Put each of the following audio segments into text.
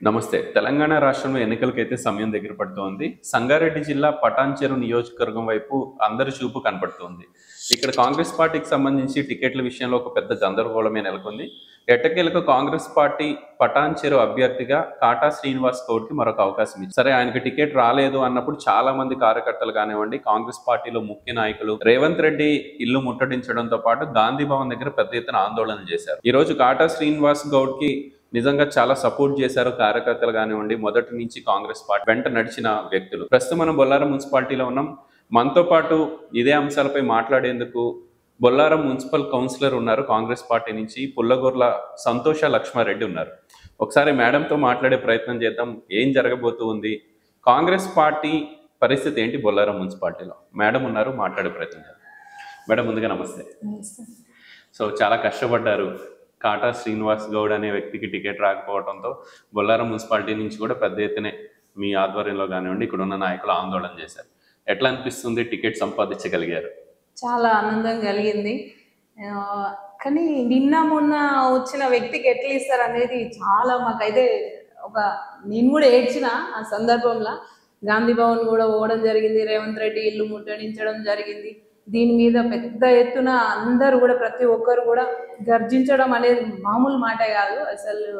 నమస్తే తెలంగాణ రాష్ట్రంలో ఎన్నికలకైతే సమయం దగ్గర పడుతోంది సంగారెడ్డి జిల్లా పటాన్చెరు నియోజకవర్గం వైపు అందరి చూపు కనపడుతోంది ఇక్కడ కాంగ్రెస్ పార్టీకి సంబంధించి టికెట్ల విషయంలో ఒక పెద్ద గందరగోళమే నెలకొంది ఎట్టకేలకు కాంగ్రెస్ పార్టీ పటాన్చెరు అభ్యర్థిగా కాటా శ్రీనివాస్ గౌడ్కి మరొక అవకాశం ఇచ్చింది సరే ఆయనకి టికెట్ రాలేదు అన్నప్పుడు చాలా మంది కార్యకర్తలు కానివ్వండి కాంగ్రెస్ పార్టీలో ముఖ్య నాయకులు రేవంత్ రెడ్డి ఇల్లు ముట్టడించడంతో పాటు గాంధీ భవన్ దగ్గర పెద్ద ఎత్తున ఆందోళన చేశారు ఈ రోజు కాటా శ్రీనివాస్ గౌడ్ కి నిజంగా చాలా సపోర్ట్ చేశారు కార్యకర్తలు కానివ్వండి మొదటి నుంచి కాంగ్రెస్ పార్టీ వెంట నడిచిన వ్యక్తులు ప్రస్తుతం మనం బొల్లారం మున్సిపాలిటీలో ఉన్నాం మనతో పాటు ఇదే అంశాలపై మాట్లాడేందుకు బొల్లారం మున్సిపల్ కౌన్సిలర్ ఉన్నారు కాంగ్రెస్ పార్టీ నుంచి పుల్లగొర్ల సంతోష లక్ష్మారెడ్డి ఉన్నారు ఒకసారి మేడంతో మాట్లాడే ప్రయత్నం చేద్దాం ఏం జరగబోతూ ఉంది కాంగ్రెస్ పార్టీ పరిస్థితి ఏంటి బొల్లారం మున్సిపాలిటీలో మేడం ఉన్నారు మాట్లాడే ప్రయత్నం చేద్దాం మేడం ముందుగా నమస్తే సో చాలా కష్టపడ్డారు కాటా శ్రీనివాస్ గౌడ్ అనే వ్యక్తికి టికెట్ రాకపోవడంతో బొల్లారం మున్సిపాలిటీ నుంచి కూడా పెద్ద ఎత్తునే మీ ఆధ్వర్యంలో కానివ్వండి ఇక్కడ ఉన్న నాయకులు ఆందోళన చేశారు ఎట్లా అనిపిస్తుంది టికెట్ సంపాదించగలిగారు చాలా ఆనందం కలిగింది ఆ, కానీ నిన్న మొన్న వచ్చిన వ్యక్తికి ఎట్లా ఇస్తారు అనేది చాలా మాకైతే ఒక నేను కూడా ఏడ్చిన ఆ సందర్భంలో గాంధీ భవన్ కూడా పోవడం జరిగింది రేవంత్ రెడ్డి ఇల్లు ముట్టడించడం జరిగింది దీని మీద పెద్ద ఎత్తున అందరూ కూడా ప్రతి ఒక్కరు కూడా గర్జించడం అనేది మామూలు మాట కాదు అసలు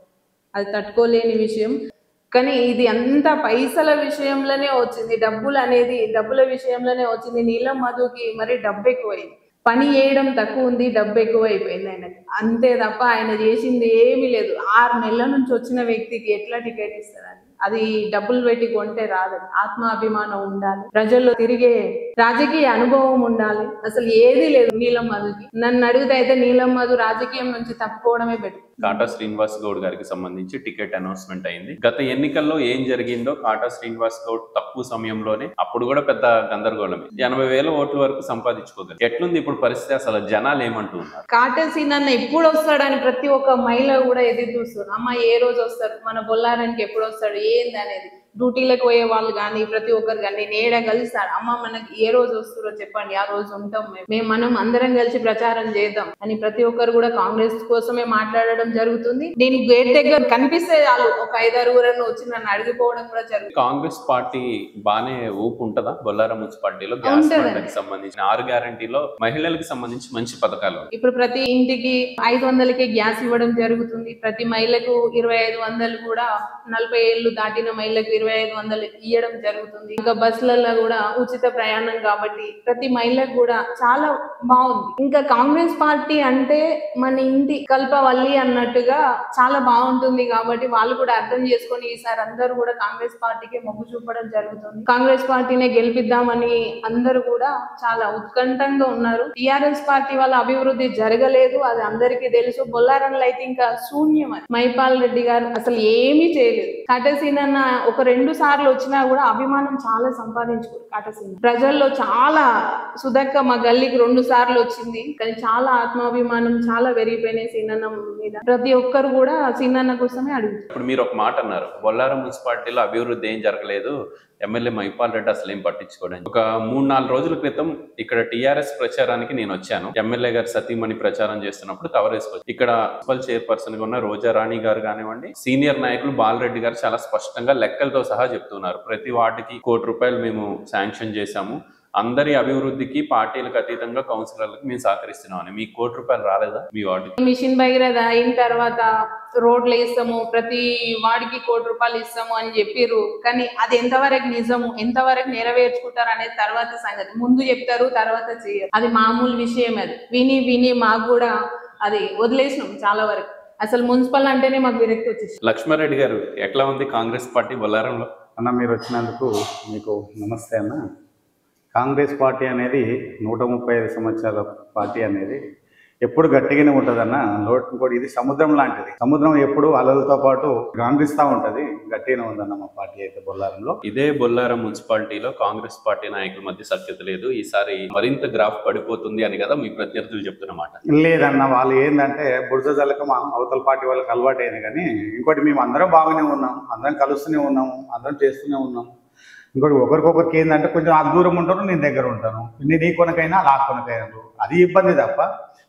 అది తట్టుకోలేని విషయం కానీ ఇది అంత పైసల విషయంలోనే వచ్చింది డబ్బులు అనేది డబ్బుల విషయంలోనే వచ్చింది నీలం మధుకి మరి డబ్బు ఎక్కువైంది పని చేయడం తక్కువ ఉంది డబ్బు ఎక్కువ అయిపోయింది ఆయనకి అంతే తప్ప ఆయన చేసింది ఏమీ లేదు ఆరు నెలల నుంచి వచ్చిన వ్యక్తికి ఎట్లా టికెట్ ఇస్తారని అది డబ్బులు పెట్టి కొంటే రాదని ఆత్మాభిమానం ఉండాలి ప్రజల్లో తిరిగే రాజకీయ అనుభవం ఉండాలి అసలు ఏది లేదు నీలం మధుకి నన్ను అడిగితే అయితే నీలం మధు రాజకీయం నుంచి తప్పుకోవడమే బెటర్ కాటా శ్రీనివాస్ గౌడ్ గారికి సంబంధించి టికెట్ అనౌన్స్మెంట్ అయింది గత ఎన్నికల్లో ఏం జరిగిందో కాటా శ్రీనివాస్ గౌడ్ తక్కువ సమయంలోనే అప్పుడు కూడా పెద్ద గందరగోళమే ఎనభై వేల ఓట్ల వరకు సంపాదించుకోగలరు ఎట్లుంది ఇప్పుడు పరిస్థితి అసలు జనాలు ఏమంటూ ఉన్నారు కాటేసి నన్ను ఎప్పుడు వస్తాడని ప్రతి ఒక్క మహిళ కూడా ఎదురు చూస్తారు అమ్మ ఏ రోజు వస్తారు మన బొల్లారానికి ఎప్పుడు వస్తాడు ఏంది అనేది డ్యూటీలకు పోయే వాళ్ళు కానీ ప్రతి ఒక్కరు కానీ నేను ఏడా కలుస్తాడు అమ్మ మనకి ఏ రోజు వస్తారో చెప్పండి ఆ రోజు ఉంటాం మేము మేము మనం అందరం కలిసి ప్రచారం చేద్దాం అని ప్రతి ఒక్కరు కూడా కాంగ్రెస్ కోసమే మాట్లాడడం జరుగుతుంది నేను గేట్ దగ్గర కనిపిస్తే చాలు ఒక ఐదారు ఊరನ್ನು వచ్చి నన్ను అడిగిపోవడం కూడా జరుగుతుంది కాంగ్రెస్ పార్టీ బానే ఊపు ఉంటదా బొల్లారం మున్సిపాలిటీలో గ్యాస్ ఉంటదండి. బండ్లకి సంబంధించిన ఆరు గ్యారంటీలో మహిళలకు సంబంధించి మంచి పథకాలు ఉన్నాయి. ఇప్పుడు ప్రతి ఇంటికి ఐదు వందలకి గ్యాస్ ఇవ్వడం జరుగుతుంది ప్రతి మహిళకు ఇరవై ఐదు వందలు కూడా నలభై ఏళ్ళు దాటిన మహిళకు ఇరవై ఐదు వందలు ఇవ్వడం జరుగుతుంది ఇంకా బస్సులలో కూడా ఉచిత ప్రయాణం కాబట్టి ప్రతి మహిళకు కూడా చాలా బాగుంది ఇంకా కాంగ్రెస్ పార్టీ అంటే మన ఇంటి కల్పవల్లి అన్నట్టుగా చాలా బాగుంటుంది కాబట్టి వాళ్ళు కూడా అర్థం చేసుకొని ఈసారి అందరూ కూడా కాంగ్రెస్ పార్టీకి మొగ్గు చూపడం జరుగుతుంది కాంగ్రెస్ పార్టీనే గెలిపిద్దామని అందరూ కూడా చాలా ఉత్కంఠంగా ఉన్నారు టిఆర్ఎస్ పార్టీ వల్ల అభివృద్ధి జరగలేదు అది అందరికీ తెలుసు బొల్లారంలో అయితే ఇంకా శూన్యం అది మైపాల్ రెడ్డి గారు అసలు ఏమీ చేయలేదు కాటసీన్ అన్న ఒక రెండు సార్లు వచ్చినా కూడా అభిమానం చాలా సంపాదించుకోరు కాటసీన్ ప్రజల్లో చాలా సుధక్క మా గల్లీకి రెండు సార్లు వచ్చింది కానీ చాలా ఆత్మాభిమానం చాలా పెరిగిపోయినాయి సీనన్న మీద ప్రతి ఒక్కరు కూడా సీనన్న కోసమే అడుగుతారు ఇప్పుడు మీరు ఒక మాట అన్నారు బొల్లారం మున్సిపాలిటీలో అభివృద్ధి ఏం జరగలేదు ఎమ్మెల్యే మైపాల్ రెడ్డి అసలు ఏం పట్టించుకోవడం ఒక మూడు నాలుగు రోజుల క్రితం ఇక్కడ టీఆర్ఎస్ ప్రచారానికి నేను వచ్చాను ఎమ్మెల్యే గారు సతీమణి ప్రచారం చేస్తున్నప్పుడు కవర్ వేసుకోవచ్చు ఇక్కడ మున్సిపల్ చైర్పర్సన్ గా ఉన్న రోజా రాణి గారు కానివ్వండి సీనియర్ నాయకులు బాలరెడ్డి గారు చాలా స్పష్టంగా లెక్కలతో సహా చెప్తున్నారు ప్రతి వార్డుకి కోటి రూపాయలు మేము శాంక్షన్ చేశాము అందరి అభివృద్ధికి పార్టీలకు అతీతంగా కౌన్సిలర్లకు మేము సహకరిస్తున్నామని మీకు కోటి రూపాయలు రాలేదా మీ వార్డుకి మిషన్ భగీరథ అయిన తర్వాత రోడ్లు వేస్తాము ప్రతి వాడికి కోటి రూపాయలు ఇస్తాము అని చెప్పిర్రు కానీ అది ఎంతవరకు నిజము ఎంతవరకు నెరవేర్చుకుంటారు అనేది తర్వాత సంగతి ముందు చెప్తారు తర్వాత చేయరు అది మామూలు విషయం అది విని విని మాకు కూడా అది వదిలేసినాం చాలా వరకు అసలు మున్సిపల్ అంటేనే మాకు విరక్తి వచ్చేసి లక్ష్మారెడ్డి గారు ఎట్లా ఉంది కాంగ్రెస్ పార్టీ బొల్లారంలో అన్న మీరు వచ్చినందుకు మీకు నమస్తే అన్న కాంగ్రెస్ పార్టీ అనేది నూట ముప్పై ఐదు సంవత్సరాల పార్టీ అనేది ఎప్పుడు గట్టిగానే ఉంటుందన్న లోటు ఇంకోటి ఇది సముద్రం లాంటిది సముద్రం ఎప్పుడు అలలతో పాటు గాంధిస్తూ ఉంటుంది గట్టిగానే ఉందన్న మా పార్టీ అయితే బొల్లారంలో ఇదే బొల్లారం మున్సిపాలిటీలో కాంగ్రెస్ పార్టీ నాయకుల మధ్య సఖ్యత లేదు ఈసారి మరింత గ్రాఫ్ పడిపోతుంది అని కదా మీ ప్రత్యర్థులు చెప్తున్నమాట లేదన్న వాళ్ళు ఏంటంటే బురద జల్లక మా అవతల పార్టీ వాళ్ళకి అలవాటు అయింది కానీ ఇంకోటి మేము అందరం బాగానే ఉన్నాం అందరం కలుస్తూనే ఉన్నాము అందరం చేస్తూనే ఉన్నాం ఇంకోటి ఒకరికొకరికి ఏంటంటే కొంచెం ఆ దూరం ఉంటారు నేను దగ్గర ఉంటాను నేను ఈ కొనకైనా అలా ఆ కొనకైనా అది ఇబ్బంది తప్ప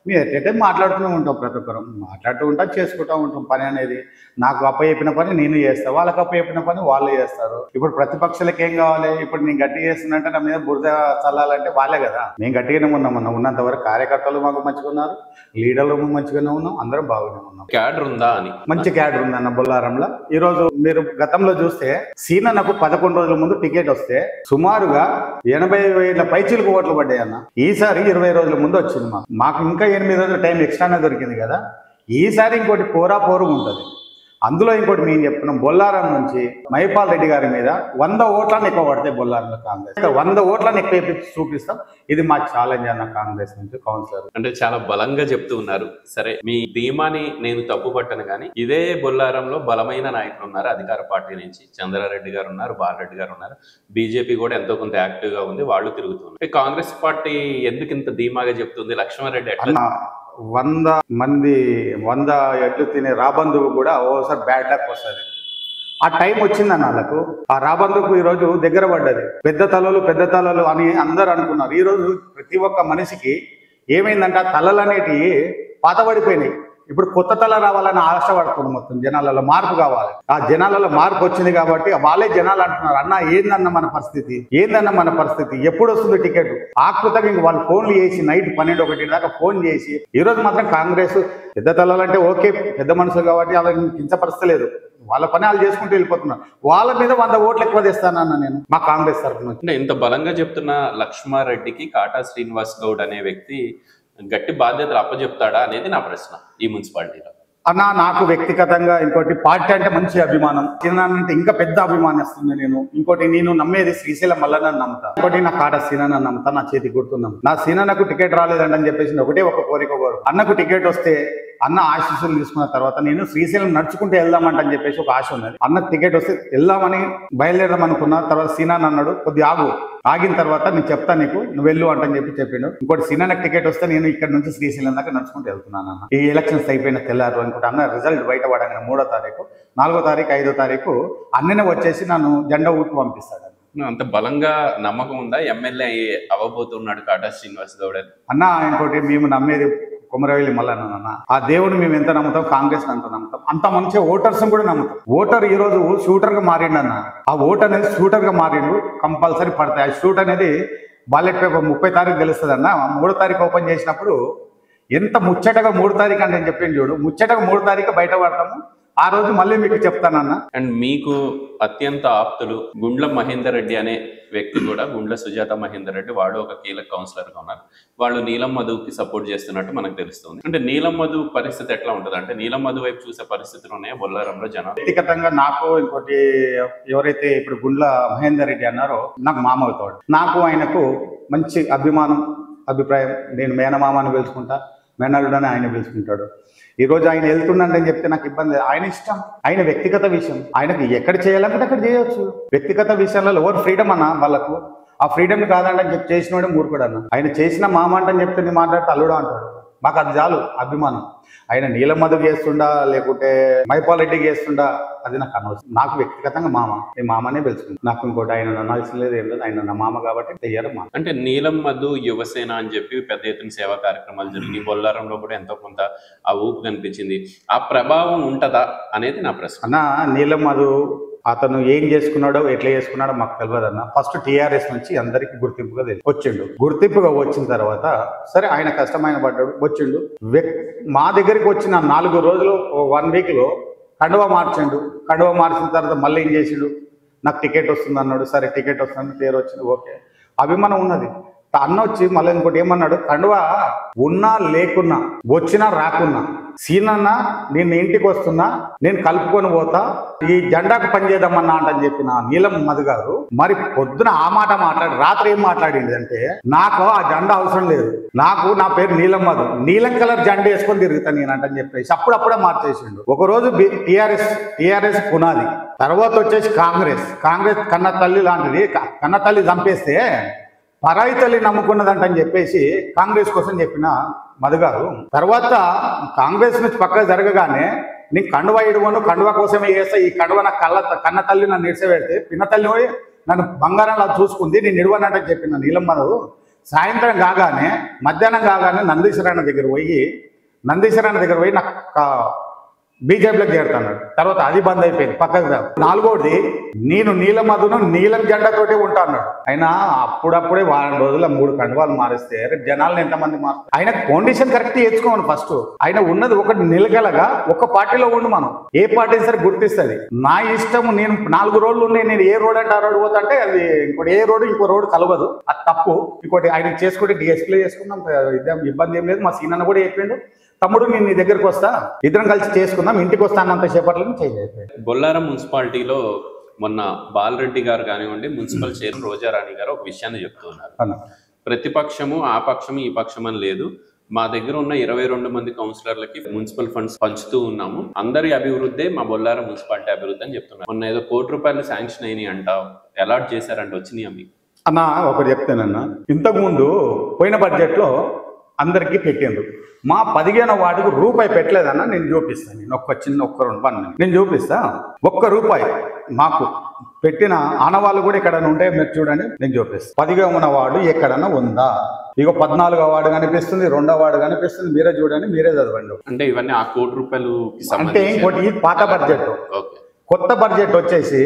మేము ఎట్లయితే మాట్లాడుతూనే ఉంటాం ప్రతి ఒక్కరం మాట్లాడుతూ ఉంటాం చేసుకుంటూ ఉంటాం పని అనేది నాకు అప్ప చెప్పిన పని నేను చేస్తా వాళ్ళకి అప్ప చెప్పిన పని వాళ్ళు చేస్తారు ఇప్పుడు ప్రతిపక్షాలకు ఏం కావాలి ఇప్పుడు నేను గట్టిగా చేస్తున్నంటే నా మీద బురద చల్లాలంటే వాళ్ళే కదా మేము గట్టిగానే ఉన్నాం అన్న ఉన్నంత వరకు కార్యకర్తలు మాకు మంచిగా ఉన్నారు లీడర్లు మంచిగానే ఉన్నాం అందరం బాగానే ఉన్నాం క్యాడర్ ఉందా అని మంచి క్యాడర్ ఉందన్న బొల్లారంలో ఈ రోజు మీరు గతంలో చూస్తే సీనన్నకు పదకొండు రోజుల ముందు టికెట్ వస్తే సుమారుగా ఎనభై వేల పైచీలకు ఓట్లు పడ్డాయి అన్న ఈసారి ఇరవై రోజుల ముందు వచ్చింది మాకు మాకు ఇంకా ఎనిమిది రోజుల టైం ఎక్స్ట్రానే దొరికింది కదా ఈసారి ఇంకోటి పోరా పోరు ఉంటుంది అందులో ఇంకోటి మేము చెప్తున్నాం బొల్లారం నుంచి మైపాల్ రెడ్డి గారి మీద వంద ఓట్లను ఎక్కువ పడతాయి బొల్లారంలో కాంగ్రెస్ వంద ఓట్లను ఎక్కువ వేపించి చూపిస్తాం ఇది మా ఛాలెంజ్ అన్న కాంగ్రెస్ నుంచి కౌన్సిలర్ అంటే చాలా బలంగా చెప్తూ ఉన్నారు సరే మీ ధీమాని నేను తప్పు పట్టను కానీ ఇదే బొల్లారంలో బలమైన నాయకులు ఉన్నారు అధికార పార్టీ నుంచి చంద్రారెడ్డి గారు ఉన్నారు బాలరెడ్డి గారు ఉన్నారు బీజేపీ కూడా ఎంతో కొంత యాక్టివ్ గా ఉంది వాళ్ళు తిరుగుతున్నారు అంటే కాంగ్రెస్ పార్టీ ఎందుకు ఇంత ధీమాగా చెప్తుంది లక్ష్మారెడ్డి ఎట్లా అన్న వంద మంది వంద ఎడ్లు తినే రాబందుకు కూడా ఓసారి బ్యాడ్ లక్ వస్తుంది ఆ టైం వచ్చిందన్న వాళ్ళకు ఆ రాబందుకు ఈ రోజు దగ్గర పడ్డది పెద్ద తలలు పెద్ద తలలు అని అందరు అనుకున్నారు ఈ రోజు ప్రతి ఒక్క మనిషికి ఏమైందంటే ఆ తలలు అనేటివి పాతబడిపోయినాయి ఇప్పుడు కొత్త తల రావాలని ఆశపడుతుంది మొత్తం జనాలలో మార్పు కావాలి ఆ జనాలలో మార్పు వచ్చింది కాబట్టి వాళ్ళే జనాలు అంటున్నారు అన్న ఏందన్న మన పరిస్థితి ఏందన్న మన పరిస్థితి ఎప్పుడు వస్తుంది టికెట్ ఆకృతగా ఇంక వాళ్ళు ఫోన్లు చేసి నైట్ పన్నెండు ఒకటి దాకా ఫోన్ చేసి ఈ రోజు మాత్రం కాంగ్రెస్ పెద్ద తలాలంటే ఓకే పెద్ద మనుషులు కాబట్టి అలా కించపరచలేదు వాళ్ళ పని వాళ్ళు చేసుకుంటూ వెళ్ళిపోతున్నారు వాళ్ళ మీద వంద ఓట్లు ఎక్కువ తెస్తానన్న నేను మా కాంగ్రెస్ తరఫున నుంచి అంటే ఇంత బలంగా చెప్తున్న లక్ష్మారెడ్డికి కాటా శ్రీనివాస్ గౌడ్ అనే వ్యక్తి గట్టి బాధ్యతలు అప్పచెప్తాడా అనేది నా ప్రశ్న ఈ మున్సిపాలిటీలో అన్న నాకు వ్యక్తిగతంగా ఇంకోటి పార్టీ అంటే మంచి అభిమానం సీనాన్ అంటే ఇంకా పెద్ద అభిమానిస్తుంది నేను ఇంకోటి నేను నమ్మేది శ్రీశైలం మల్లన్న నమ్ముతా ఇంకోటి నా కాడ సీనాన్న నమ్ముతా నా చేతి గుర్తున్నాం నా సీనన్నకు టికెట్ రాలేదండి అని చెప్పేసి నేను ఒకటే ఒక కోరిక కోరు అన్నకు టికెట్ వస్తే అన్న ఆశీస్సులు తీసుకున్న తర్వాత నేను శ్రీశైలం నడుచుకుంటూ వెళ్దామంట అని చెప్పేసి ఒక ఆశ ఉన్నది అన్నకు టికెట్ వస్తే వెళ్దామని బయలుదేరదాం అనుకున్నా తర్వాత సీనాన్ అన్నాడు కొద్ది ఆగు ఆగిన తర్వాత నేను చెప్తా నీకు నువ్వు వెళ్ళు అంటని చెప్పి చెప్పిండు ఇంకోటి సీనానికి టికెట్ వస్తే నేను ఇక్కడ నుంచి శ్రీశైలం దాకా నడుచుకుంటూ వెళ్తున్నాను అన్న ఈ ఎలక్షన్స్ అయిపోయిన తెల్లారు అనుకుంటా అన్న రిజల్ట్ బయట పడగానే మూడో తారీఖు నాలుగో తారీఖు ఐదో తారీఖు అన్ననే వచ్చేసి నన్ను జెండా ఊపి పంపిస్తాడు అంత బలంగా నమ్మకం ఉందా ఎమ్మెల్యే అవ్వబోతున్నాడు కాటా శ్రీనివాస్ గౌడ్ అని అన్న ఇంకోటి మేము నమ్మేది కుమరవెల్లి మల్లన్న అన్న ఆ దేవుడు మేము ఎంత నమ్ముతాం కాంగ్రెస్ అంత నమ్ముతాం అంత మంచిగా ఓటర్స్ కూడా నమ్ముతాం ఓటర్ ఈ రోజు షూటర్ గా మారిండు అన్న ఆ ఓట్ అనేది షూటర్ గా మారిండు కంపల్సరీ పడతాయి ఆ షూట్ అనేది బాలెట్ పేపర్ ముప్పై తారీఖు తెలుస్తుంది అన్న మూడో తారీఖు ఓపెన్ చేసినప్పుడు ఎంత ముచ్చటగా మూడు తారీఖు అంటే చెప్పింది చూడు ముచ్చటగా మూడు తారీఖు బయట పడతాము ఆ రోజు మళ్ళీ మీకు చెప్తానన్న అండ్ మీకు అత్యంత ఆప్తులు గుండ్ల మహేందర్ రెడ్డి అనే వ్యక్తి కూడా గుండ్ల సుజాత మహేందర్ రెడ్డి వాడు ఒక కీలక కౌన్సిలర్ గా ఉన్నారు వాళ్ళు నీలం మధుకి సపోర్ట్ చేస్తున్నట్టు మనకు తెలుస్తుంది అంటే నీలం మధు పరిస్థితి ఎట్లా ఉంటుంది అంటే నీలం మధు వైపు చూసే పరిస్థితులు ఉన్నాయో బొల్లారంలో జనం వ్యక్తిగతంగా నాకు ఇంకోటి ఎవరైతే ఇప్పుడు గుండ్ల మహేందర్ రెడ్డి అన్నారో నాకు మామ అవుతాడు నాకు ఆయనకు మంచి అభిమానం అభిప్రాయం నేను మేనమామని పిలుచుకుంటా మేనల్లుడని ఆయన పిలుచుకుంటాడు ఈ రోజు ఆయన వెళ్తున్నాడని చెప్తే నాకు ఇబ్బంది లేదు. ఆయన ఇష్టం ఆయన వ్యక్తిగత విషయం ఆయనకు ఎక్కడ చేయాలంటే అక్కడ చేయొచ్చు వ్యక్తిగత విషయాలలో ఎవరు ఫ్రీడమ్ అన్న వాళ్ళకు ఆ ఫ్రీడమ్ కాదండి అని చెప్పి చేసినోడే మూర్ఖుడు అన్న ఆయన చేసిన మామ అంటని చెప్తే నీ మాట్లాడితే అల్లుడు అంటాడు మాకు అది చాలు అభిమానం ఆయన నీలం మధు చేస్తుండా లేకుంటే మైపాల్ రెడ్డి చేస్తుండా అది నాకు అనవసరం నాకు వ్యక్తిగతంగా మామ ఈ మామనే పిలుచుకుంది నాకు ఇంకోటి ఆయన అనాల్సిన లేదు ఏం లేదు ఆయన నా మామ కాబట్టి తెయ్యారు మామ అంటే నీలం మధు యువసేన అని చెప్పి పెద్ద ఎత్తున సేవా కార్యక్రమాలు జరిగినాయి బొల్లారంలో కూడా ఎంతో కొంత ఆ ఊపు కనిపించింది ఆ ప్రభావం ఉంటదా అనేది నా ప్రశ్న అన్న నీలం మధు అతను ఏం చేసుకున్నాడో ఎట్లా చేసుకున్నాడో మాకు తెలియదు అన్న ఫస్ట్ టీఆర్ఎస్ నుంచి అందరికి గుర్తింపుగా తెలుసు వచ్చిండు గుర్తింపుగా వచ్చిన తర్వాత సరే ఆయన కష్టమైన పడ్డాడు వచ్చిండు వ్యక్- మా దగ్గరికి వచ్చిన నాలుగు రోజులు వన్ వీక్ లో కండువా మార్చిండు కండువా మార్చిన తర్వాత మళ్ళీ ఏం చేసిండు నాకు టికెట్ వస్తుంది అన్నాడు సరే టికెట్ వస్తుంది పేరు వచ్చింది ఓకే అభిమానం ఉన్నది అన్న వచ్చి మళ్ళీ ఇంకోటి ఏమన్నాడు కండువా ఉన్నా లేకున్నా వచ్చినా రాకున్నా సీనన్న నేను ఇంటికి వస్తున్నా నేను కలుపుకొని పోతా ఈ జెండాకు పనిచేద్దామన్నా అంటని చెప్పిన నీలం మధు గారు మరి పొద్దున ఆ మాట మాట్లాడి రాత్రి ఏం మాట్లాడింది అంటే నాకు ఆ జెండా అవసరం లేదు నాకు నా పేరు నీలం మధు నీలం కలర్ జెండా వేసుకొని తిరుగుతాను నేను అంటని చెప్పేసి అప్పుడప్పుడే మార్చేసిండు ఒక రోజు టిఆర్ఎస్ టిఆర్ఎస్ పునాది తర్వాత వచ్చేసి కాంగ్రెస్ కాంగ్రెస్ కన్న తల్లి లాంటిది క- కన్న తల్లి చంపేస్తే పరాయి తల్లి నమ్ముకున్నదంటని చెప్పేసి కాంగ్రెస్ కోసం చెప్పిన మధుగారు తర్వాత కాంగ్రెస్ నుంచి పక్క జరగగానే నేను కండువా ఇడువను కండువా కోసమే చేస్తా ఈ కండువా నా కళ్ళ కన్న తల్లి నన్ను నిడిచిపెడితే పిన్న తల్లి పోయి నన్ను బంగారంలా చూసుకుంది నేను ఇడవనంటని చెప్పిన నీలం మధు సాయంత్రం కాగానే మధ్యాహ్నం కాగానే నందీశ్వరాయణ దగ్గర పోయి నందీశ్వరాయణ దగ్గర పోయి నాకు బీజేపీలోకి చేరుతున్నాడు తర్వాత అది బంద్ అయిపోయింది పక్కకు రా నాలుగోది నేను నీల మధును నీలం జెండాతోటి ఉంటా అన్నాడు అయినా అప్పుడప్పుడే వారం రోజుల మూడు కండువాలు మారిస్తే రేపు జనాలను ఎంతమంది మారుస్తారు ఆయన కండిషన్ కరెక్ట్ చేసుకోమని ఫస్ట్ ఆయన ఉన్నది ఒకటి నిలకలగా ఒక పార్టీలో ఉండు మనం ఏ పార్టీ సరే గుర్తిస్తుంది నా ఇష్టం నేను నాలుగు రోజులు ఉన్నాయి నేను ఏ రోడ్ అంటే ఆ రోడ్ పోతా అంటే అది ఇంకోటి ఏ రోడ్ ఇంకో రోడ్ కలవదు అది తప్పు ఇంకోటి ఆయన చేసుకుంటే డిఎస్ప్లే చేసుకున్నాం ఇదేం ఇబ్బంది ఏం లేదు మా సీనన్న కూడా చెప్పిండు తమ్ముడు నేను నీ దగ్గరికి వస్తా ఇద్దరం కలిసి చేసుకుందాం ఇంటికి వస్తానంత సేపట్లో చేంజ్ అయిపోయింది బొల్లారం మున్సిపాలిటీలో మొన్న బాలరెడ్డి గారు కానివ్వండి మున్సిపల్ చైర్మన్ రోజారాణి గారు ఒక విషయాన్ని చెప్తున్నారు అన్న ప్రతిపక్షము ఆ పక్షము ఈ పక్షం అని లేదు మా దగ్గర ఉన్న ఇరవై రెండు మంది కౌన్సిలర్లకి మున్సిపల్ ఫండ్స్ పంచుతూ ఉన్నాము అందరి అభివృద్ధే మా బొల్లారం మున్సిపాలిటీ అభివృద్ధి అని చెప్తున్నారు మొన్న ఏదో కోటి రూపాయలు శాంక్షన్ అయినాయి అంట అలాట్ చేశారంట వచ్చినాయి మీకు అన్న ఒకటి చెప్తానన్న ఇంతకుముందు పోయిన బడ్జెట్లో అందరికీ పెట్టిండ్రు మా పదిహేను వాటికి రూపాయి పెట్టలేదన్న నేను చూపిస్తాను నేను ఒక్క చిన్న ఒక్క రెండు పని నేను చూపిస్తా ఒక్క రూపాయి మాకు పెట్టిన ఆనవాళ్ళు కూడా ఎక్కడైనా ఉంటే మీరు చూడండి నేను చూపిస్తాను పదిహేను వార్డు ఎక్కడన్నా ఉందా ఇగో పద్నాలుగో వార్డు కనిపిస్తుంది రెండో వార్డు కనిపిస్తుంది మీరే చూడండి మీరే చదవండి అంటే ఇవన్నీ ఆ కోటి రూపాయలు అంటే ఇంకోటి ఇది పాత బడ్జెట్ ఓకే కొత్త బడ్జెట్ వచ్చేసి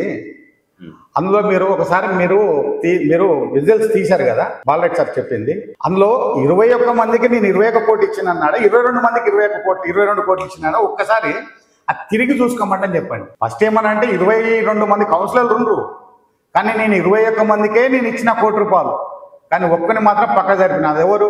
అందులో మీరు ఒకసారి మీరు తీ- మీరు విజిల్స్ తీశారు కదా బాలరెడ్డి సార్ చెప్పింది అందులో ఇరవై ఒక్క మందికి నేను ఇరవై ఒక్క కోటి ఇచ్చిన అన్నాడు ఇరవై రెండు మందికి ఇరవై ఒక్క కోటి ఇరవై రెండు కోట్లు ఇచ్చినాడు ఒక్కసారి అది తిరిగి చూసుకోమంటని చెప్పండి ఫస్ట్ ఏమనంటే ఇరవై రెండు మంది కౌన్సిలర్లు ఉండరు కానీ నేను ఇరవై ఒక్క మందికే నేను ఇచ్చిన కోటి రూపాయలు కానీ ఒక్కని మాత్రం పక్క జరిపిన అది ఎవరు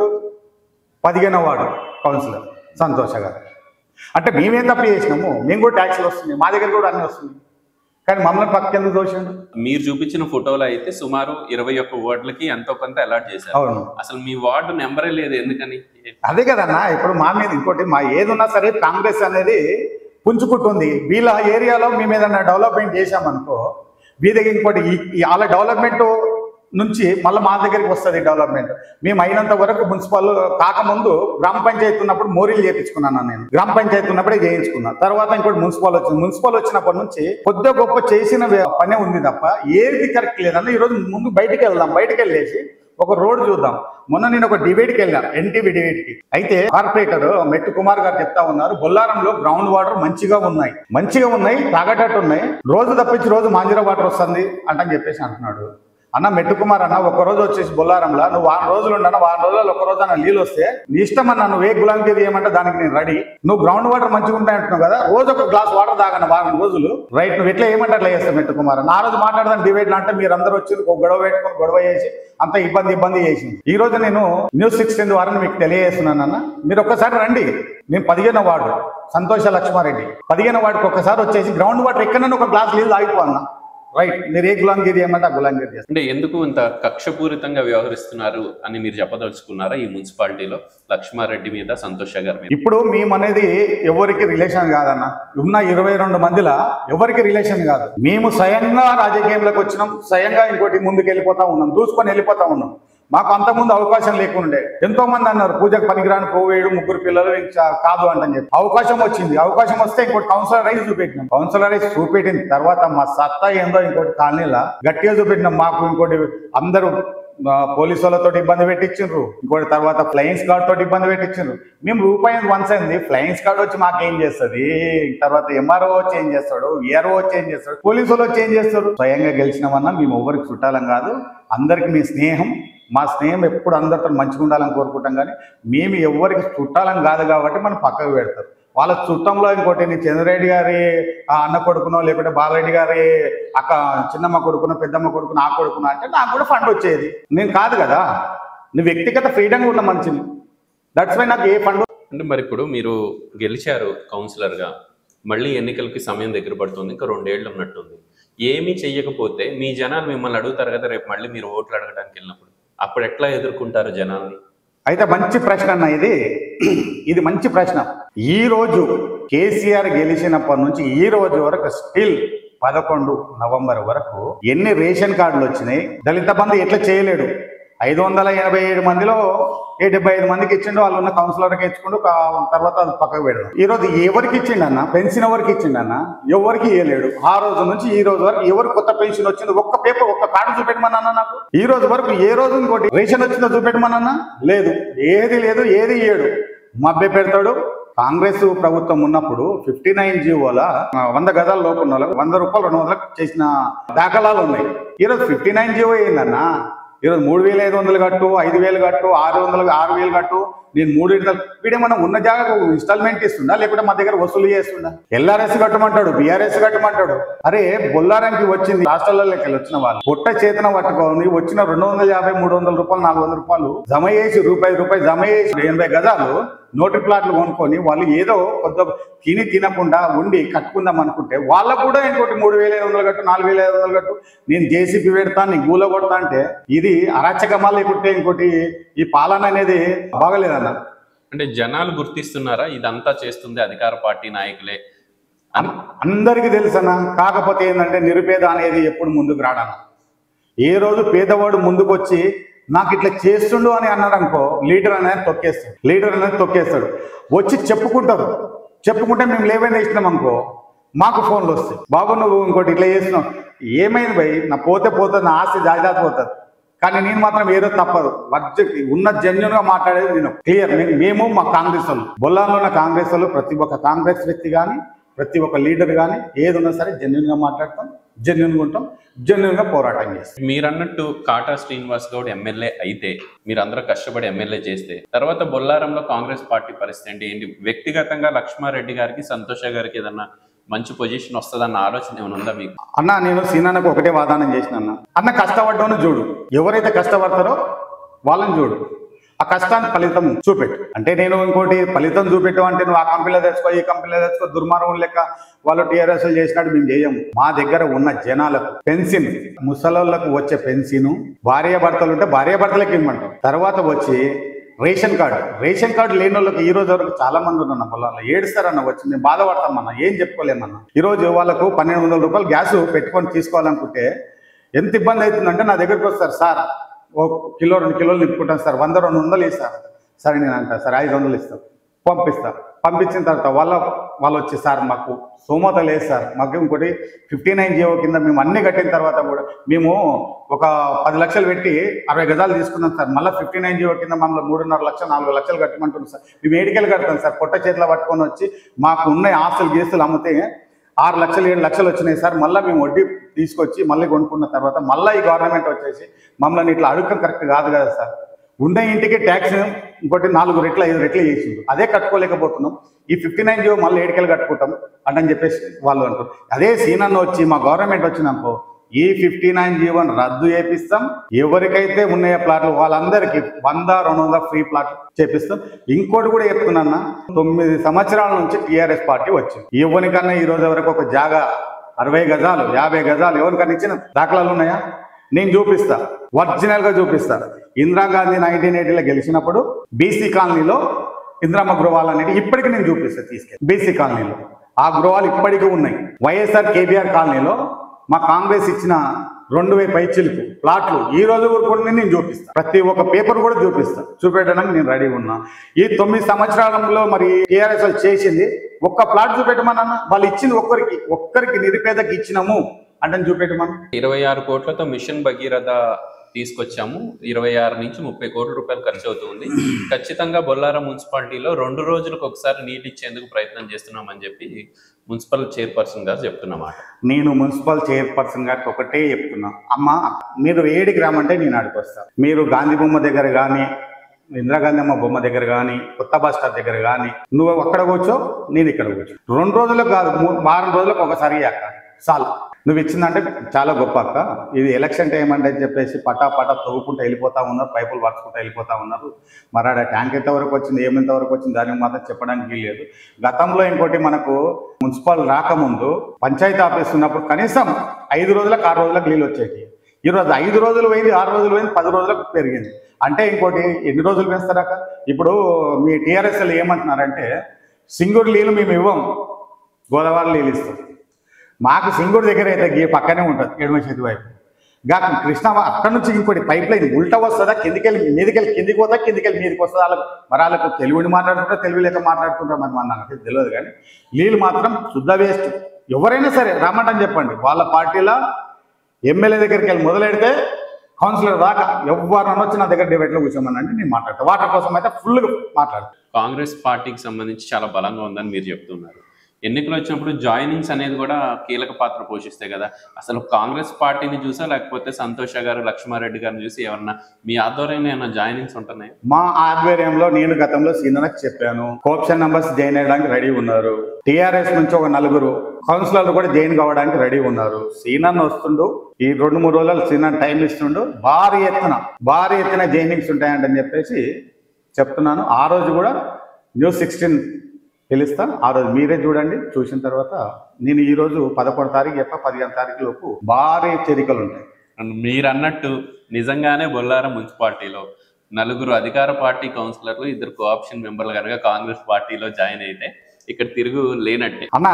పదిహేనో వాడు కౌన్సిలర్ సంతోష గారు అంటే మేమేం తప్పు చేసినాము మేము కూడా ట్యాక్స్లు వస్తున్నాయి మా దగ్గర కూడా అన్నీ వస్తున్నాయి కానీ మమ్మల్ని పక్కకెందుకు దోషండు మీరు చూపించిన ఫోటోలో అయితే సుమారు ఇరవై ఒక్క వార్డులకి ఎంతో కొంత అలాట్ చేశారు అవును అసలు మీ వార్డు నెంబరే లేదు ఎందుకని అదే కదన్నా ఇప్పుడు మా మీద ఇంకోటి మా ఏదున్నా సరే కాంగ్రెస్ అనేది పుంజుకుంటుంది వీళ్ళ ఏరియాలో మేము ఏదైనా డెవలప్మెంట్ చేశామనుకో వీళ్ళకి ఇంకోటి ఈ- ఈ వాళ్ళ డెవలప్మెంట్ నుంచి మళ్ళీ మా దగ్గరికి వస్తుంది డెవలప్మెంట్ మేము అయినంత వరకు మున్సిపల్ కాకముందు గ్రామ పంచాయతీ ఉన్నప్పుడు మోరీలు చేయించుకున్నాను నేను గ్రామ పంచాయతీ ఉన్నప్పుడే చేయించుకున్నా తర్వాత ఇంకోటి మున్సిపల్ వచ్చింది మున్సిపల్ వచ్చినప్పటి నుంచి కొద్ది గొప్ప చేసిన వే- పనే ఉంది తప్ప ఏది కరెక్ట్ లేదన్న ఈరోజు ముందు బయటికి వెళ్దాం బయటికి వెళ్ళేసి ఒక రోడ్ చూద్దాం మొన్న నేను ఒక డిబేట్కి వెళ్ళాను ఎన్టీవీ డిబేట్కి అయితే కార్పొరేటర్ మెట్టు కుమార్ గారు చెప్తా ఉన్నారు బొల్లారంలో గ్రౌండ్ వాటర్ మంచిగా ఉన్నాయి మంచిగా ఉన్నాయి తాగేటట్టు ఉన్నాయి రోజు తప్పించి రోజు మాంజిరా వాటర్ వస్తుంది అంటని చెప్పేసి అంటున్నాడు అన్న మెట్టు కుమార్ అన్న ఒక రోజు వచ్చేసి బొల్లారంలో నువ్వు వారం రోజులు ఉండను వారం రోజుల్లో ఒక రోజు అన్న నీళ్ళు వస్తే నీ ఇష్టం అన్న నువ్వు ఏ గులాంగిరి ఏమంటే దానికి నేను రెడీ నువ్వు గ్రౌండ్ వాటర్ మంచిగా ఉంటాయి అంటున్నావు కదా రోజు ఒక గ్లాస్ వాటర్ తాగన వారం రోజులు రైట్ నువ్వు ఎట్లా ఏమంటే అట్లా చేస్తావు మెట్టు కుమార్ అన్న ఆ రోజు మాట్లాడదాం డిబేట్లు అంటే మీరు అందరూ వచ్చి ఒక గొడవ పెట్టుకొని గొడవ చేసి అంత ఇబ్బంది ఇబ్బంది చేసింది ఈ రోజు నేను న్యూస్ సిక్స్టీన్ ద్వారా మీకు తెలియజేస్తున్నాను అన్న మీరు ఒక్కసారి రండి నేను పదిహేను వార్డు సంతోష లక్ష్మారెడ్డి పదిహేను వార్డుకి ఒక్కసారి వచ్చేసి గ్రౌండ్ వాటర్ ఎక్కడైనా ఒక గ్లాస్ నీళ్ళు తాగిపో అన్న రైట్ మీరు ఏ గులాంగిరి ఏమంటే ఆ గులాంగిరి చేస్తారు అంటే ఎందుకు ఇంత కక్షపూరితంగా వ్యవహరిస్తున్నారు అని మీరు చెప్పదలుచుకున్నారా ఈ మున్సిపాలిటీలో లక్ష్మారెడ్డి మీద సంతోష గారి మీద ఇప్పుడు మేము అనేది ఎవరికి రిలేషన్ కాదన్న ఉన్న ఇరవై రెండు మందిలా ఎవరికి రిలేషన్ కాదు మేము స్వయంగా రాజకీయంలోకి వచ్చినాం స్వయంగా ఇంకోటి ముందుకు వెళ్ళిపోతా ఉన్నాం దూసుకొని వెళ్ళిపోతా ఉన్నాం మాకు అంతకుముందు అవకాశం లేకుండే ఎంతో మంది అన్నారు పూజకు పనికిరాని పోవేడు ముగ్గురు పిల్లలు ఇంకా కాదు అంటని చెప్పి అవకాశం వచ్చింది అవకాశం వస్తే ఇంకోటి కౌన్సిలర్ రైస్ చూపెట్టినాం కౌన్సిలర్ రైస్ చూపెట్టిన తర్వాత మా సత్తా ఏందో ఇంకోటి కాలనీలా గట్టిగా చూపెట్టినాం మాకు ఇంకోటి అందరూ ఆ, పోలీసు వాళ్ళతో ఇబ్బంది పెట్టించిండ్రు ఇంకోటి తర్వాత ఫ్లయింగ్ స్కాడ్ తోటి ఇబ్బంది పెట్టించిండ్రు మేము రూపాయి వన్స్ అయింది ఫ్లయింగ్ స్కాడ్ వచ్చి మాకేం చేస్తుంది తర్వాత ఎంఆర్ఓ వచ్చి ఏం చేస్తాడు ఏఆర్ఓ వచ్చి ఏం చేస్తాడు పోలీసు వాళ్ళు వచ్చి ఏం చేస్తారు స్వయంగా గెలిచినామన్నా మేము ఎవరికి చుట్టాలం కాదు అందరికి మీ స్నేహం మా స్నేహం ఎప్పుడు అందరితో మంచిగా ఉండాలని కోరుకుంటాం కానీ మేము ఎవరికి చుట్టాలం కాదు కాబట్టి మనం పక్కకు పెడతారు వాళ్ళ చుట్టంలో ఇంకోటి నేను చంద్రరెడ్డి గారి ఆ, అన్న కొడుకునో లేకుంటే బాలరెడ్డి గారి అక్క చిన్నమ్మ కొడుకునో పెద్దమ్మ కొడుకునో ఆ కొడుకునో అంటే నాకు కూడా ఫండ్ వచ్చేది నేను కాదు కదా నువ్వు వ్యక్తిగత ఫ్రీడంగా ఉన్న మనిషిని దట్స్ వై నాకు ఏ ఫండ్ అంటే మరి ఇప్పుడు మీరు గెలిచారు కౌన్సిలర్ గా మళ్ళీ ఎన్నికలకి సమయం దగ్గర పడుతుంది ఇంకా రెండేళ్లు ఉన్నట్టుంది ఏమీ చెయ్యకపోతే మీ జనాలు మిమ్మల్ని అడుగుతారు కదా రేపు మళ్ళీ మీరు ఓట్లు అడగడానికి వెళ్ళినప్పుడు అప్పుడు ఎట్లా ఎదుర్కొంటారు జనాల్ని అయితే మంచి ప్రశ్న అన్న ఇది ఇది మంచి ప్రశ్న ఈ రోజు కేసీఆర్ గెలిచినప్పటి నుంచి ఈ రోజు వరకు స్టిల్ పదకొండు నవంబర్ వరకు ఎన్ని రేషన్ కార్డులు వచ్చినాయి దళిత బంధు ఎట్లా చేయలేడు ఐదు వందల ఎనభై ఏడు మందిలో ఏ డెబ్బై ఐదు మందికి ఇచ్చిండు వాళ్ళు ఉన్న కౌన్సిలర్కి ఇచ్చుకుంటూ కా- తర్వాత అది పక్కకు పెడదాం ఈ రోజు ఎవరికి ఇచ్చిండు అన్న పెన్షన్ ఎవరికి ఇచ్చిండు అన్న ఎవరికి ఇవ్వలేడు ఆ రోజు నుంచి ఈ రోజు వరకు ఎవరు కొత్త పెన్షన్ వచ్చింది ఒక్క పేపర్ ఒక్క కార్డు చూపెట్టమన్నా నాకు ఈ రోజు వరకు ఏ రోజు ఇంకోటి రేషన్ వచ్చిందో చూపెట్టమన్నా లేదు ఏది లేదు ఏది ఇయ్యడు మభ్య పెడతాడు కాంగ్రెస్ ప్రభుత్వం ఉన్నప్పుడు ఫిఫ్టీ నైన్ జీవోల ఆ, వంద గజాల లోపు ఉన్న వాళ్ళకి వంద రూపాయలు రెండు వందలకు చేసిన దాఖలాలు ఉన్నాయి ఈరోజు ఫిఫ్టీ నైన్ జీవో ఏందన్నా ఈరోజు మూడు వేల ఐదు వందలు కట్టు ఐదు వేలు కట్టు ఆరు వందలు ఆరు వేలు కట్టు నేను మూడు విడతలు వీడేమన్నా ఉన్న జాగాకు ఇన్స్టాల్మెంట్ ఇస్తుందా లేకుంటే మా దగ్గర వసూలు చేస్తుందా ఎల్ఆర్ఎస్ కట్టమంటాడు బీఆర్ఎస్ కట్టమంటాడు అరే బొల్లారానికి వచ్చింది రాష్ట్రాలలోకి వెళ్ళి వచ్చిన వాళ్ళు పొట్ట చేతన పట్టుకొని వచ్చిన రెండు వందల యాభై మూడు వందల రూపాయలు నాలుగు వందల రూపాయలు జమ చేసి రూపాయి రూపాయి జమ చేసి ఎనభై గజాలు నోటి ప్లాట్లు కొనుక్కొని వాళ్ళు ఏదో కొద్ది తిని తినకుండా ఉండి కట్టుకుందాం అనుకుంటే వాళ్ళకు కూడా ఇంకోటి మూడు వేల ఐదు వందలు కట్టు నాలుగు వేల ఐదు వందలు కట్టు నేను జేసీబీ పెడతాను నీ గూల కొడతా అంటే ఇది అరాచకమా లేకుంటే ఇంకోటి ఈ పాలన అనేది బాగలేదన్న అంటే జనాలు గుర్తిస్తున్నారా ఇదంతా చేస్తుంది అధికార పార్టీ నాయకులే అని అందరికీ తెలుసన్న కాకపోతే ఏంటంటే నిరుపేద అనేది ఎప్పుడు ముందుకు రాడన్న ఏ రోజు పేదవాడు ముందుకు వచ్చి నాకు ఇట్లా చేస్తుండు అని అన్నాడు అనుకో లీడర్ అనేది తొక్కేస్తాడు లీడర్ అనేది తొక్కేస్తాడు వచ్చి చెప్పుకుంటారు చెప్పుకుంటే మేము లేవని ఇచ్చినాం అనుకో మాకు ఫోన్లు వస్తాయి బాబు నువ్వు ఇంకోటి ఇట్లా చేస్తున్నావు ఏమైంది భయ్ నా పోతే పోతుంది నా ఆస్తి జాయిదాత పోతుంది కానీ నేను మాత్రం ఏదో తప్పదు వర్జ ఉన్న జెన్యున్ గా మాట్లాడేది నేను క్లియర్ మేము మా కాంగ్రెస్ వాళ్ళు బొల్లాలో ఉన్న కాంగ్రెస్ వాళ్ళు ప్రతి ఒక్క కాంగ్రెస్ వ్యక్తి కానీ ప్రతి ఒక్క లీడర్ కానీ ఏది ఉన్నా సరే జెన్యున్ గా మాట్లాడతాం జెన్యున్ గా ఉంటాం జెన్యున్ గా పోరాటం చేస్తాం మీరన్నట్టు కాటా శ్రీనివాస్ గౌడ్ ఎమ్మెల్యే అయితే మీరందరూ కష్టపడి ఎమ్మెల్యే చేస్తే తర్వాత బొల్లారంలో కాంగ్రెస్ పార్టీ పరిస్థితి ఏంటి ఏంటి వ్యక్తిగతంగా లక్ష్మారెడ్డి గారికి సంతోష గారికి ఏదన్నా మంచి పొజిషన్ వస్తుందన్న ఆలోచన ఏమైనా ఉందా మీకు అన్న నేను సీనాన్నకు ఒకటే వాదానం చేసిన అన్న అన్న కష్టపడ్డాను చూడు ఎవరైతే కష్టపడతారో వాళ్ళని చూడు ఆ కష్టానికి ఫలితం చూపెట్టు అంటే నేను ఇంకోటి ఫలితం చూపెట్టు అంటే నువ్వు ఆ కంపెనీలో తెచ్చుకో ఈ కంపెనీలో తెచ్చుకో దుర్మార్గం లెక్క వాళ్ళు టీఆర్ఎస్ చేసినట్టు మేము చేయము మా దగ్గర ఉన్న జనాలకు పెన్షన్ ముసలోళ్ళకు వచ్చే పెన్షన్ భార్య భర్తలు ఉంటే భార్య భర్తలకు ఇవ్వమంటాం తర్వాత వచ్చి రేషన్ కార్డు రేషన్ కార్డు లేని వాళ్ళకి ఈ రోజు వరకు చాలా మంది ఉన్నారు పొలాల్లో ఏడుస్తారన్న వచ్చి మేము బాధపడతామన్న ఏం చెప్పుకోలేమన్న ఈ రోజు వాళ్ళకు పన్నెండు వందల రూపాయలు గ్యాస్ పెట్టుకొని తీసుకోవాలనుకుంటే ఎంత ఇబ్బంది అవుతుందంటే నా దగ్గరికి వస్తారు సార్ ఓ కిలో రెండు కిలోలు నింపుకుంటాను సార్ వంద రెండు వందలు ఇస్తారు సరే నేను అంటా సార్ ఐదు వందలు ఇస్తాను పంపిస్తా పంపించిన తర్వాత వాళ్ళ వాళ్ళు వచ్చి సార్ మాకు సోమత లేదు సార్ మాకు ఇంకోటి ఫిఫ్టీ నైన్ జియో కింద మేము అన్ని కట్టిన తర్వాత కూడా మేము ఒక పది లక్షలు పెట్టి అరవై గజాలు తీసుకున్నాం సార్ మళ్ళీ ఫిఫ్టీ నైన్ జియో కింద మమ్మల్ని మూడున్నర లక్షలు నాలుగు లక్షలు కట్టమంటున్నాం సార్ మేము ఏడికెళ్ళి కడతాం సార్ పొట్ట చేతిలో పట్టుకొని వచ్చి మాకు ఉన్న ఆస్తులు గీస్తులు అమ్మితే ఆరు లక్షలు ఏడు లక్షలు వచ్చినాయి సార్ మళ్ళీ మేము వడ్డీ తీసుకొచ్చి మళ్ళీ కొనుక్కున్న తర్వాత మళ్ళీ ఈ గవర్నమెంట్ వచ్చేసి మమ్మల్ని ఇట్లా అడుగం కరెక్ట్ కాదు కదా సార్ ఉన్న ఇంటికి ట్యాక్స్ ఇంకోటి నాలుగు రెట్లు ఐదు రెట్లు చేసిండు అదే కట్టుకోలేకపోతున్నాం ఈ ఫిఫ్టీ నైన్ జీవో మళ్ళీ ఏడుకెళ్ళి కట్టుకుంటాం అని చెప్పేసి వాళ్ళు అంటారు అదే సీనన్న వచ్చి మా గవర్నమెంట్ వచ్చిందనుకో ఈ ఫిఫ్టీ నైన్ జీవోని రద్దు చేపిస్తాం ఎవరికైతే ఉన్నాయో ప్లాట్లు వాళ్ళందరికీ వంద రెండు వందల ఫ్రీ ప్లాట్లు చేపిస్తాం ఇంకోటి కూడా చెప్తున్నా తొమ్మిది సంవత్సరాల నుంచి టీఆర్ఎస్ పార్టీ వచ్చింది ఎవరికన్నా ఈ రోజు వరకు ఒక జాగా అరవై గజాలు యాభై గజాలు ఎవరికన్నా ఇచ్చిన దాఖలాలు ఉన్నాయా నేను చూపిస్తా ఒరిజినల్ గా చూపిస్తా ఇందిరాగాంధీ నైన్టీన్ ఎయిటీలో గెలిచినప్పుడు బీసీ కాలనీలో ఇందిరమ్మ గృహాలు అనేది ఇప్పటికి నేను చూపిస్తా తీసుకెళ్ళి బీసీ కాలనీలో ఆ గృహాలు ఇప్పటికీ ఉన్నాయి వైఎస్ఆర్ కేబీఆర్ కాలనీలో మా కాంగ్రెస్ ఇచ్చిన రెండు వేల పైచిలకు ప్లాట్లు ఈ రోజు వరకు కూడా నేను చూపిస్తా ప్రతి ఒక్క పేపర్ కూడా చూపిస్తా చూపెట్టడానికి నేను రెడీగా ఉన్నా ఈ తొమ్మిది సంవత్సరాలలో మరి టీఆర్ఎస్ వాళ్ళు చేసింది ఒక్క ప్లాట్ చూపెట్టమన్నా వాళ్ళు ఇచ్చింది ఒక్కరికి ఒక్కరికి నిరుపేదకి ఇచ్చినాము అంటే చూపెట్టమని ఇరవై ఆరు కోట్లతో మిషన్ భగీరథ తీసుకొచ్చాము ఇరవై ఆరు నుంచి ముప్పై కోట్ల రూపాయలు ఖర్చు అవుతుంది ఖచ్చితంగా బొల్లారం మున్సిపాలిటీలో రెండు రోజులకు ఒకసారి నీళ్ళు ఇచ్చేందుకు ప్రయత్నం చేస్తున్నామని చెప్పి మున్సిపల్ చైర్పర్సన్ గారు చెప్తున్నమాట నేను మున్సిపల్ చైర్పర్సన్ గారికి ఒకటే చెప్తున్నా అమ్మ మీరు ఏడికి రామంటే నేను ఆడికి వస్తాను మీరు గాంధీ బొమ్మ దగ్గర కానీ ఇందిరాగాంధీ అమ్మ బొమ్మ దగ్గర కానీ కొత్త బస్ స్టాప్ దగ్గర కానీ నువ్వు అక్కడ కూర్చో నేను ఇక్కడ కూర్చో రెండు రోజులకు కాదు మూ- వారం రోజులకు ఒకసారి అక్క చాలు నువ్వు ఇచ్చిందంటే చాలా గొప్ప అక్క ఇది ఎలక్షన్ టైం అంటే చెప్పేసి పటా పటా తవ్వుకుంటూ వెళ్ళిపోతా ఉన్నారు పైపులు పరుచుకుంటూ వెళ్ళిపోతా ఉన్నారు మరి ఆడ ట్యాంక్ ఎంత వరకు వచ్చింది ఏమెంత వరకు వచ్చింది దానికి మాత్రం చెప్పడానికి లేదు గతంలో ఇంకోటి మనకు మున్సిపల్ రాకముందు పంచాయతీ ఆఫీస్ ఉన్నప్పుడు కనీసం ఐదు రోజులకు ఆరు రోజులకు నీళ్ళు వచ్చేటి ఈరోజు ఐదు రోజులు పోయింది ఆరు రోజులు పోయింది పది రోజులకు పెరిగింది అంటే ఇంకోటి ఎన్ని రోజులు పెంచుతారాక ఇప్పుడు మీ టీఆర్ఎస్ఎల్ ఏమంటున్నారంటే సింగూరు నీళ్ళు మేము ఇవ్వం గోదావరి నీళ్ళు ఇస్తాం మాకు సింగూరు దగ్గర అయితే గీ పక్కనే ఉంటుంది ఎడమ చేతి వైపు గా కృష్ణ అక్కడ నుంచి ఇంకోటి పైప్ లైన్ ఉల్టా వస్తుందా కిందికెళ్ళి మీదికెళ్ళి కిందికి పోతా కిందికెళ్ళి మీదికి వస్తుందా వాళ్ళకి మరి వాళ్ళకు తెలుగుని మాట్లాడుతుంటారా తెలుగు లేక మాట్లాడుతుంటారా మరి మన నాకు తెలియదు కానీ వీళ్ళు మాత్రం శుద్ధ వేస్ట్ ఎవరైనా సరే రమ్మంటని చెప్పండి వాళ్ళ పార్టీలో ఎమ్మెల్యే దగ్గరికి వెళ్ళి మొదలెడితే కౌన్సిలర్ దాకా ఎవరు వచ్చి నా దగ్గర డిబేట్లో కూర్చోమనండి నేను మాట్లాడతాను వాటి కోసం అయితే ఫుల్గా మాట్లాడతాను కాంగ్రెస్ పార్టీకి సంబంధించి చాలా బలంగా ఉందని మీరు చెప్తున్నారు ఎన్నికలు వచ్చినప్పుడు జాయినింగ్స్ అనేది కూడా కీలక పాత్ర పోషిస్తాయి కదా అసలు కాంగ్రెస్ పార్టీని చూసా లేకపోతే సంతోష గారు లక్ష్మారెడ్డి గారిని చూసి ఏమన్నా మీ ఆధ్వర్యంలో ఏమన్నా జాయినింగ్స్ ఉంటున్నాయి మా ఆధ్వర్యంలో నేను గతంలో సీనియర్కి చెప్పాను కోప్షన్ నంబర్స్ జాయిన్ అయ్యడానికి రెడీ ఉన్నారు టీఆర్ఎస్ నుంచి ఒక నలుగురు కౌన్సిలర్లు కూడా జాయిన్ కావడానికి రెడీ ఉన్నారు సీనన్ వస్తుండు ఈ రెండు మూడు రోజులు సీనన్ టైం ఇస్తుండు భారీ ఎత్తున భారీ ఎత్తున జాయినింగ్స్ ఉంటాయంటని చెప్పేసి చెప్తున్నాను ఆ రోజు కూడా న్యూస్ సిక్స్టీన్ పిలుస్తా ఆ రోజు మీరే చూడండి చూసిన తర్వాత నేను ఈ రోజు పదకొండు తారీఖు చెప్ప పదిహేను తారీఖు లోపు భారీ చేరికలు ఉంటాయి అండ్ మీరు అన్నట్టు నిజంగానే బొల్లారం మున్సిపాలిటీలో నలుగురు అధికార పార్టీ కౌన్సిలర్లు ఇద్దరు కోఆప్షన్ మెంబర్లు కనుక కాంగ్రెస్ పార్టీలో జాయిన్ అయితే ఇక్కడ తిరుగు లేనట్టే అన్నా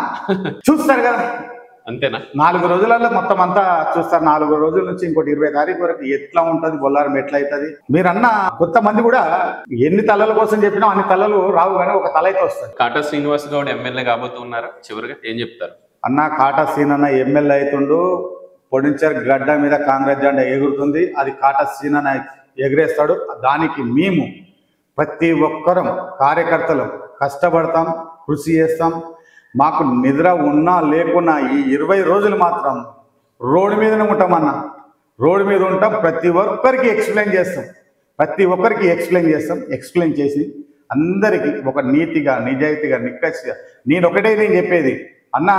చూస్తారు కదా అంతేనా నాలుగు రోజులలో మొత్తం అంతా చూస్తారు నాలుగు రోజుల నుంచి ఇంకోటి ఇరవై తారీఖు వరకు ఎట్లా ఉంటది బొల్లారం ఎట్లా అవుతుంది మీరన్న కొంతమంది కూడా ఎన్ని తలల కోసం చెప్పినా అన్ని తలలు రావు కానీ ఒక తల అయితే వస్తుంది కాటా శ్రీనివాస్ గౌడ్ ఎమ్మెల్యే కాబోతున్నారా చివరిగా ఏం చెప్తారు అన్న కాటా సీన్ అన్న ఎమ్మెల్యే అవుతుండు పొడించర్ గడ్డ మీద కాంగ్రెస్ జెండా ఎగురుతుంది అది కాటా సీన్ అన్న ఎగిరేస్తాడు దానికి మేము ప్రతి ఒక్కరం కార్యకర్తలు కష్టపడతాం కృషి చేస్తాం మాకు నిద్ర ఉన్నా లేకున్నా ఈ ఇరవై రోజులు మాత్రం రోడ్డు మీదనే ఉంటామన్న రోడ్డు మీద ఉంటాం ప్రతి ఒక్కరికి ఎక్స్ప్లెయిన్ చేస్తాం ప్రతి ఒక్కరికి ఎక్స్ప్లెయిన్ చేస్తాం ఎక్స్ప్లెయిన్ చేసి అందరికీ ఒక నీతిగా నిజాయితీగా నిక్కచ్చిగా నేను ఒకటే నేను చెప్పేది అన్న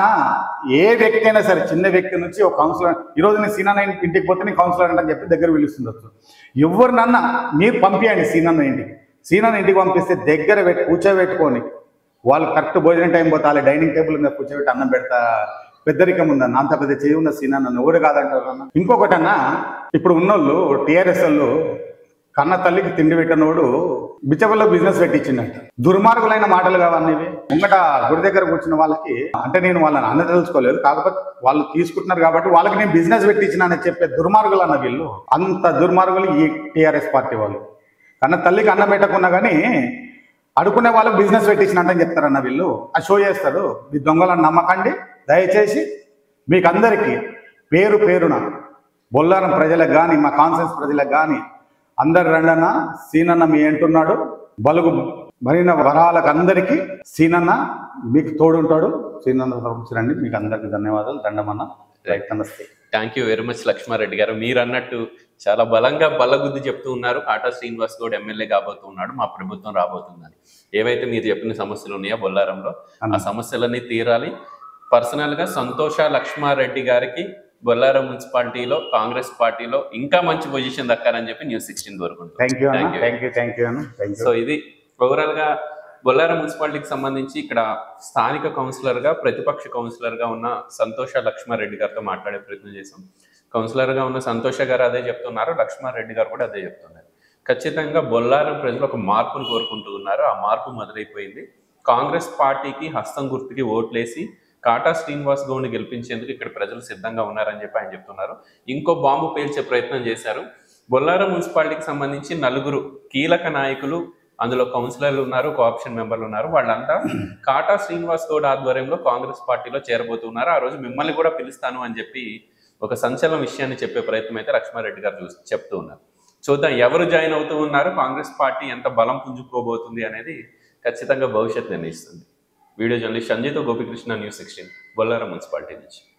ఏ వ్యక్తి అయినా సరే చిన్న వ్యక్తి నుంచి ఒక కౌన్సిలర్ ఈరోజు నేను సీనాన్న ఇంటి- ఇంటికి పోతే నేను కౌన్సిలర్ అంటే చెప్పి దగ్గర పిలుస్తుండొచ్చు ఎవరినన్నా మీరు పంపించండి సీనన్న ఇంటికి సీనన్న ఇంటికి పంపిస్తే దగ్గర పెట్టి కూర్చోబెట్టుకొని వాళ్ళు కరెక్ట్ భోజనం టైం పోతే వాళ్ళ డైనింగ్ టేబుల్ మీద కూర్చోబెట్టి అన్నం పెడతా పెద్దరికం ఉందన్న అంత పెద్ద చేయి ఉన్న సీనన్న ఎవరు కాదంటారు అన్న ఇంకొకటి అన్న ఇప్పుడు ఉన్నోళ్ళు టీఆర్ఎస్ వాళ్ళు కన్న తల్లికి తిండి పెట్టినోడు బిచ్చబల్లో బిజినెస్ పెట్టించిండట దుర్మార్గులైన మాటలు కావన్నీ ఇవి. ముంగట గుడి దగ్గర కూర్చున్న వాళ్ళకి అంటే నేను వాళ్ళని అన్న తెలుసుకోలేదు కాకపోతే వాళ్ళు తీసుకుంటున్నారు కాబట్టి వాళ్ళకి నేను బిజినెస్ పెట్టించినానని చెప్పే దుర్మార్గులు అన్న వీళ్ళు అంత దుర్మార్గులు ఈ టీఆర్ఎస్ పార్టీ వాళ్ళు కన్న తల్లికి అన్నం పెట్టకున్నా కానీ అడుకునే వాళ్ళకి బిజినెస్ పెట్టించినట్టని చెప్తారన్న వీళ్ళు ఆ షో చేస్తారు మీ దొంగలను నమ్మకండి దయచేసి మీకు అందరికీ పేరు పేరున బొల్లారం ప్రజలకు కానీ మా కాన్సెన్స్ ప్రజలకు కానీ అందరు రండన్న సీనన్న మీ అంటున్నాడు బలుగు మరిన వరాలకు అందరికీ సీనన్న మీకు తోడుంటాడు సీనన్న తరపున రండి మీకు అందరికీ ధన్యవాదాలు దండమన్న రైట్ నమస్తే thank you very much Laxma Reddy గారు మీరు అన్నట్టు చాలా బలంగా బల్లగుద్ది చెప్తూ ఉన్నారు కాటా శ్రీనివాస్ గౌడ్ ఎమ్మెల్యే కాబోతున్నాడు మా ప్రభుత్వం రాబోతుందని ఏవైతే మీరు చెప్పిన సమస్యలు ఉన్నాయో బొల్లారంలో ఆ సమస్యలన్నీ తీరాలి పర్సనల్ గా సంతోష లక్ష్మారెడ్డి గారికి బొల్లారం మున్సిపాలిటీలో కాంగ్రెస్ పార్టీలో ఇంకా మంచి పొజిషన్ దక్కాలని చెప్పి న్యూస్ సిక్స్టీన్ కోరుకుంటున్నాను థ్యాంక్ యూ అన్న Thank you. Thank you thank you అన్న థ్యాంక్ యూ సో ఇది ఓవరాల్ గా బొల్లారం మున్సిపాలిటీకి సంబంధించి ఇక్కడ స్థానిక కౌన్సిలర్ గా ప్రతిపక్ష కౌన్సిలర్ గా ఉన్న సంతోష లక్ష్మారెడ్డి గారితో మాట్లాడే ప్రయత్నం చేశాం కౌన్సిలర్ గా ఉన్న సంతోష గారు అదే చెప్తున్నారు లక్ష్మారెడ్డి గారు కూడా అదే చెప్తున్నారు ఖచ్చితంగా బొల్లారం ప్రజలు ఒక మార్పును కోరుకుంటూ ఉన్నారు ఆ మార్పు మొదలైపోయింది కాంగ్రెస్ పార్టీకి హస్తం గుర్తుకి ఓట్లేసి కాటా శ్రీనివాస్ గౌడ్ని గెలిపించేందుకు ఇక్కడ ప్రజలు సిద్ధంగా ఉన్నారని చెప్పి ఆయన చెప్తున్నారు ఇంకో బాంబు పేల్చే ప్రయత్నం చేశారు బొల్లారం మున్సిపాలిటీకి సంబంధించి నలుగురు కీలక నాయకులు అందులో కౌన్సిలర్లు ఉన్నారు కోఆప్షన్ మెంబర్లు ఉన్నారు వాళ్ళంతా కాటా శ్రీనివాస్ గౌడ్ ఆధ్వర్యంలో కాంగ్రెస్ పార్టీలో చేరబోతున్నారు ఆ రోజు మిమ్మల్ని కూడా పిలుస్తాను అని చెప్పి ఒక సంచలన విషయాన్ని చెప్పే ప్రయత్నం అయితే లక్ష్మారెడ్డి గారు చూసి చెప్తూ ఉన్నారు చూద్దాం ఎవరు జాయిన్ అవుతూ ఉన్నారు కాంగ్రెస్ పార్టీ ఎంత బలం పుంజుకోబోతుంది అనేది ఖచ్చితంగా భవిష్యత్ నిర్ణయిస్తుంది వీడియో జర్నలిస్ట్ సంజయ్తో Gopikrishna news sixteen Bollaram municipality నుంచి